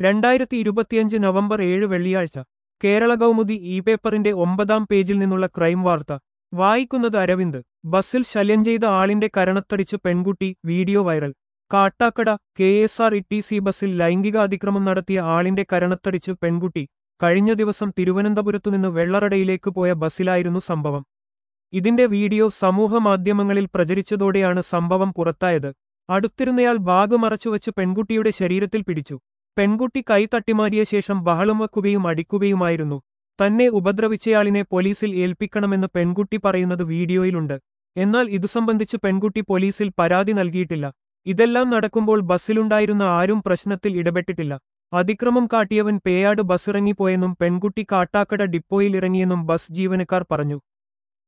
രണ്ടായിരത്തി ഇരുപത്തിയഞ്ച് നവംബർ ഏഴ് വെള്ളിയാഴ്ച കേരള കൗമുദി ഇ പേപ്പറിന്റെ ഒമ്പതാം പേജിൽ നിന്നുള്ള ക്രൈം വാർത്ത വായിക്കുന്നത് അരവിന്ദ് ബസ്സിൽ ശല്യം ചെയ്ത ആളിന്റെ കരണത്തടിച്ച് പെൺകുട്ടി video viral Kattakkada K S R E T C ബസ്സിൽ ലൈംഗിക അതിക്രമം നടത്തിയ ആളിന്റെ കരണത്തടിച്ച് പെൺകുട്ടി കഴിഞ്ഞ ദിവസം തിരുവനന്തപുരത്തുനിന്ന് വെള്ളറടയിലേക്ക് പോയ ബസ്സിലായിരുന്നു സംഭവം ഇതിന്റെ വീഡിയോ സമൂഹമാധ്യമങ്ങളിൽ പ്രചരിച്ചതോടെയാണ് സംഭവം പുറത്തായത് അടുത്തിരുന്നയാൾ ബാഗ് മറച്ചുവച്ച് പെൺകുട്ടിയുടെ ശരീരത്തിൽ പിടിച്ചു പെൺകുട്ടി കൈ തട്ടിമാരിയ ശേഷം ബഹളം വെക്കുകയും അടിക്കുകയുമായിരുന്നു തന്നെ ഉപദ്രവിച്ചയാളിനെ പോലീസിൽ ഏൽപ്പിക്കണമെന്ന് പെൺകുട്ടി പറയുന്നത് വീഡിയോയിലുണ്ട് എന്നാൽ ഇതു സംബന്ധിച്ച് പെൺകുട്ടി പോലീസിൽ പരാതി നൽകിയിട്ടില്ല ഇതെല്ലാം നടക്കുമ്പോൾ ബസ്സിലുണ്ടായിരുന്ന ആരും പ്രശ്നത്തിൽ ഇടപെട്ടിട്ടില്ല അതിക്രമം കാട്ടിയവൻ പേയാട് ബസ്സിറങ്ങിപ്പോയെന്നും പെൺകുട്ടി കാട്ടാക്കട ഡിപ്പോയിൽ ഇറങ്ങിയെന്നും ബസ് ജീവനക്കാർ പറഞ്ഞു